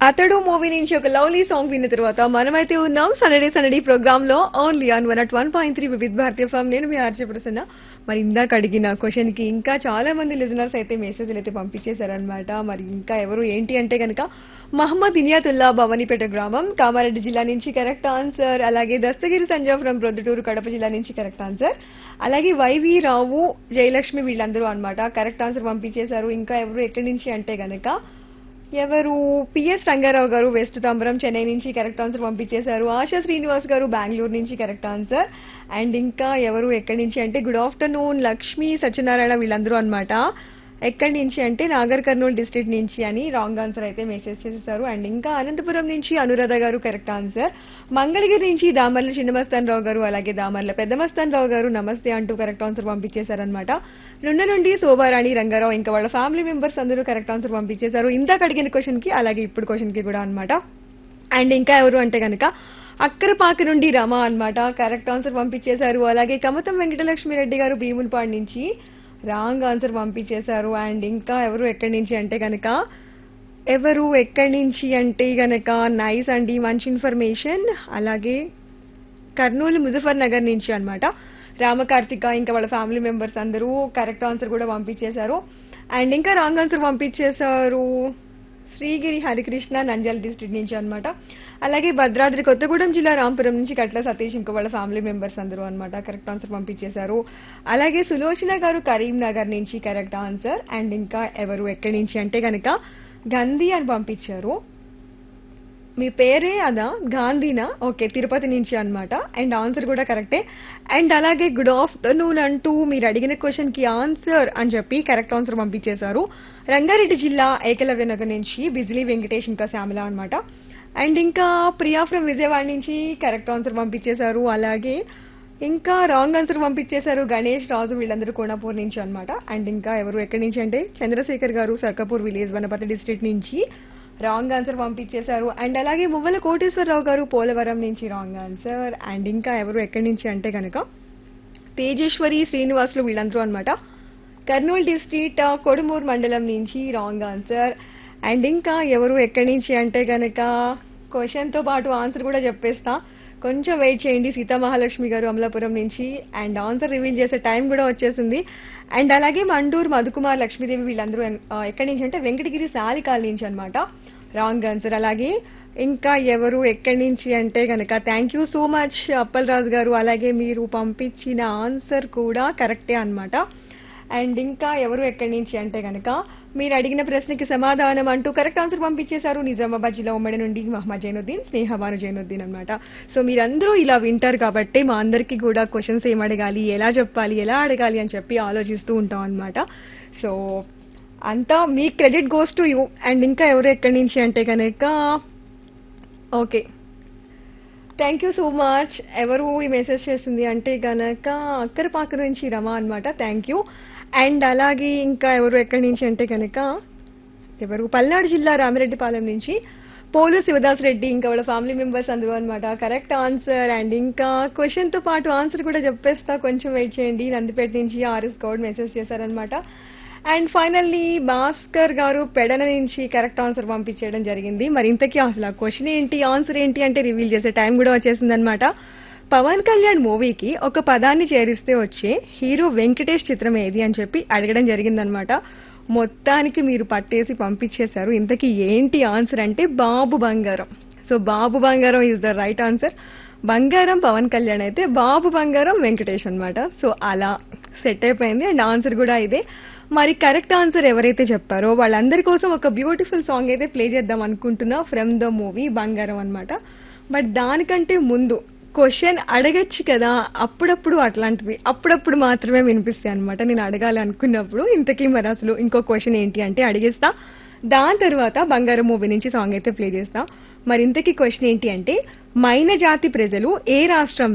అతడు మూవీ నుంచి ఒక లవ్లీ సాంగ్ విన్న తర్వాత మనమైతే ఉన్నాం సనడే సనడి ప్రోగ్రామ్ లో only on one at one point three వివిధ భారతీయ ఫామ్ నేను మీ ఆర్జే ప్రసన్న మరి ఇందాక అడిగిన క్వశ్చన్ కి ఇంకా చాలా మంది లిజనర్స్ అయితే మెసేజ్లు అయితే పంపించేశారనమాట మరి ఇంకా ఎవరు ఏంటి అంటే కనుక మహమ్మద్ ఇనియాతుల్లా భవనిపేట గ్రామం కామారెడ్డి జిల్లా నుంచి కరెక్ట్ ఆన్సర్ అలాగే దస్తగిరి సంజయ్ ఫ్రమ్ ప్రొద్దుటూరు కడప జిల్లా నుంచి కరెక్ట్ ఆన్సర్ అలాగే వైవి రావు జయలక్ష్మి వీళ్ళందరూ అన్నమాట కరెక్ట్ ఆన్సర్ పంపించేశారు ఇంకా ఎవరు ఎక్కడి నుంచి అంటే గనక ఎవరు పిఎస్ రంగారావు గారు వెస్ట్ తాంబరం చెన్నై నుంచి కరెక్ట్ ఆన్సర్ పంపించేశారు ఆశా శ్రీనివాస్ గారు బెంగళూరు నుంచి కరెక్ట్ ఆన్సర్ అండ్ ఇంకా ఎవరు ఎక్కడి నుంచి అంటే గుడ్ ఆఫ్టర్నూన్ లక్ష్మి సత్యనారాయణ వీళ్ళందరూ అన్నమాట ఎక్కడి నుంచి అంటే నాగర్ కర్నూలు డిస్ట్రిక్ట్ నుంచి అని రాంగ్ ఆన్సర్ అయితే మెసేజ్ చేసేసారు అండ్ ఇంకా అనంతపురం నుంచి అనురాధ గారు కరెక్ట్ ఆన్సర్ మంగళగిరి నుంచి దామర్ల చిన్నమస్తాన్ రావు గారు అలాగే దామర్ల పెద్దమస్తాన్ రావు గారు నమస్తే అంటూ కరెక్ట్ ఆన్సర్ పంపించేశారనమాట నుండి నుండి శోభారాణి రంగారావు ఇంకా వాళ్ళ ఫ్యామిలీ మెంబర్స్ అందరూ కరెక్ట్ ఆన్సర్ పంపించేశారు ఇందాక అడిగిన క్వశ్చన్ కి అలాగే ఇప్పుడు క్వశ్చన్ కి కూడా అన్నమాట అండ్ ఇంకా ఎవరు అంటే కనుక అక్కరపాక నుండి రమ అన్నమాట కరెక్ట్ ఆన్సర్ పంపించేశారు అలాగే కమతం వెంకటలక్ష్మి రెడ్డి గారు భీమునిపాడు నుంచి రాంగ్ ఆన్సర్ పంపించేశారు అండ్ ఇంకా ఎవరు ఎక్కడి నుంచి అంటే కనుక ఎవరు ఎక్కడి నుంచి అంటే గనక నైస్ అండి మంచి ఇన్ఫర్మేషన్ అలాగే కర్నూలు ముజఫర్ నగర్ నుంచి అన్నమాట రామకార్తిక ఇంకా వాళ్ళ ఫ్యామిలీ మెంబర్స్ అందరూ కరెక్ట్ ఆన్సర్ కూడా పంపించేశారు అండ్ ఇంకా రాంగ్ ఆన్సర్ పంపించేశారు శ్రీగిరి హరికృష్ణ నంద్యాల డిస్ట్రిక్ట్ నుంచి అన్నమాట అలాగే భద్రాద్రి కొత్తగూడెం జిల్లా రాంపురం నుంచి కట్ల సతీష్ ఇంకా వాళ్ళ ఫ్యామిలీ మెంబర్స్ అందరూ అన్నమాట కరెక్ట్ ఆన్సర్ పంపించేశారు అలాగే సులోచన గారు కరీంనగర్ నుంచి కరెక్ట్ ఆన్సర్ అండ్ ఇంకా ఎవరు ఎక్కడి నుంచి అంటే గనక గంధీ అని పంపించారు మీ పేరే అదా గాంధీనా ఓకే తిరుపతి నుంచి అన్నమాట అండ్ ఆన్సర్ కూడా కరెక్టే అండ్ అలాగే గుడ్ ఆఫ్టర్నూన్ అంటూ మీరు అడిగిన క్వశ్చన్ కి ఆన్సర్ అని చెప్పి కరెక్ట్ ఆన్సర్ పంపించేశారు రంగారెడ్డి జిల్లా ఏకలవ్య నగర్ నుంచి బిజిలీ వెంకటేష్ ఇంకా శ్యామల అన్నమాట అండ్ ఇంకా ప్రియా ఫ్రమ్ విజయవాడ నుంచి కరెక్ట్ ఆన్సర్ పంపించేశారు అలాగే ఇంకా రాంగ్ ఆన్సర్ పంపించేశారు గణేష్ రాజు వీళ్ళందరూ కోనాపూర్ నుంచి అన్నమాట అండ్ ఇంకా ఎవరు ఎక్కడి నుంచి అంటే చంద్రశేఖర్ గారు సర్కపూర్ విలేజ్ వనపర్తి డిస్ట్రిక్ట్ నుంచి రాంగ్ ఆన్సర్ పంపించేశారు అండ్ అలాగే మువ్వల కోటేశ్వరరావు గారు పోలవరం నుంచి రాంగ్ ఆన్సర్ అండ్ ఇంకా ఎవరు ఎక్కడి నుంచి అంటే కనుక తేజేశ్వరి శ్రీనివాసులు వీళ్ళందరూ అన్నమాట కర్నూలు డిస్ట్రిక్ట్ కొడుమూరు మండలం నుంచి రాంగ్ ఆన్సర్ అండ్ ఇంకా ఎవరు ఎక్కడి నుంచి అంటే గనక క్వశ్చన్ తో పాటు ఆన్సర్ కూడా చెప్పేస్తా కొంచెం వెయిట్ చేయండి సీతా మహాలక్ష్మి గారు అమలాపురం నుంచి అండ్ ఆన్సర్ రివీల్ చేసే టైం కూడా వచ్చేసింది అండ్ అలాగే మండూరు మధుకుమార్ లక్ష్మీదేవి వీళ్ళందరూ ఆ, ఎక్కడి నుంచి అంటే వెంకటగిరి సాలికాల నుంచి అన్నమాట రాంగ్ ఆన్సర్ అలాగే ఇంకా ఎవరు ఎక్కడి నుంచి అంటే గనక thank you so much Appal Raju garu అలాగే మీరు పంపించిన ఆన్సర్ కూడా కరెక్టే అన్నమాట అండ్ ఇంకా ఎవరు ఎక్కడి నుంచి అంటే గనక మీరు అడిగిన ప్రశ్నకి సమాధానం అంటూ కరెక్ట్ ఆన్సర్ పంపించేశారు నిజామాబాద్ జిల్లా ఉమ్మడి నుండి మహమ్మద్ జైనుద్దీన్ స్నేహబాను జైనుద్దీన్ అన్నమాట సో మీరందరూ ఇలా వింటారు కాబట్టి మా అందరికీ కూడా క్వశ్చన్స్ ఏం అడగాలి ఎలా చెప్పాలి ఎలా అడగాలి అని చెప్పి ఆలోచిస్తూ ఉంటాం అన్నమాట సో అంతా మీ credit goes to you and ఇంకా ఎవరు ఎక్కడి నుంచి అంటే కనుక okay thank you so much ఎవరు ఈ మెసేజ్ చేసింది అంటే గనక అక్కరపాక నుంచి రమ అన్నమాట థ్యాంక్ యూ అండ్ అలాగే ఇంకా ఎవరు ఎక్కడి నుంచి అంటే కనుక ఎవరు పల్నాడు జిల్లా రామిరెడ్డిపాలెం నుంచి పోలు శివదాస్ రెడ్డి ఇంకా వాళ్ళ ఫ్యామిలీ మెంబర్స్ అందరూ అనమాట కరెక్ట్ ఆన్సర్ అండ్ ఇంకా క్వశ్చన్ తో పాటు ఆన్సర్ కూడా చెప్పేస్తా కొంచెం వెయిట్ చేయండి నందిపేట నుంచి ఆర్ఎస్ గౌడ్ మెసేజ్ చేశారనమాట అండ్ ఫైనల్లీ భాస్కర్ గారు పెడన నుంచి కరెక్ట్ ఆన్సర్ పంపించేయడం జరిగింది మరి ఇంతకీ అసలు ఆ క్వశ్చన్ ఏంటి ఆన్సర్ ఏంటి అంటే రివీల్ చేసే టైం కూడా వచ్చేసిందనమాట పవన్ కళ్యాణ్ మూవీకి ఒక పదాన్ని చేరిస్తే వచ్చే హీరో వెంకటేష్ చిత్రం ఏది అని చెప్పి అడగడం జరిగిందనమాట మొత్తానికి మీరు పట్టేసి పంపించేశారు ఇంతకీ ఏంటి ఆన్సర్ అంటే బాబు బంగారం సో బాబు బంగారం ఇస్ ద రైట్ ఆన్సర్ బంగారం పవన్ కళ్యాణ్ అయితే బాబు బంగారం వెంకటేష్ అన్నమాట సో అలా సెట్ అయిపోయింది అండ్ ఆన్సర్ కూడా ఇదే మరి కరెక్ట్ ఆన్సర్ ఎవరైతే చెప్పారో వాళ్ళందరి కోసం ఒక బ్యూటిఫుల్ సాంగ్ అయితే ప్లే చేద్దాం అనుకుంటున్నా ఫ్రమ్ ద మూవీ బంగారం అన్నమాట బట్ దానికంటే ముందు క్వశ్చన్ అడగచ్చు కదా అప్పుడప్పుడు అట్లాంటివి అప్పుడప్పుడు మాత్రమే వినిపిస్తాయి అనమాట నేను అడగాలి అనుకున్నప్పుడు ఇంతకీ మరి అసలు ఇంకో క్వశ్చన్ ఏంటి అంటే అడిగేస్తా దాని తర్వాత బంగారం మూవీ నుంచి సాంగ్ అయితే ప్లే చేస్తా మరి ఇంతకీ క్వశ్చన్ ఏంటి అంటే మైన జాతి ప్రజలు ఏ రాష్ట్రం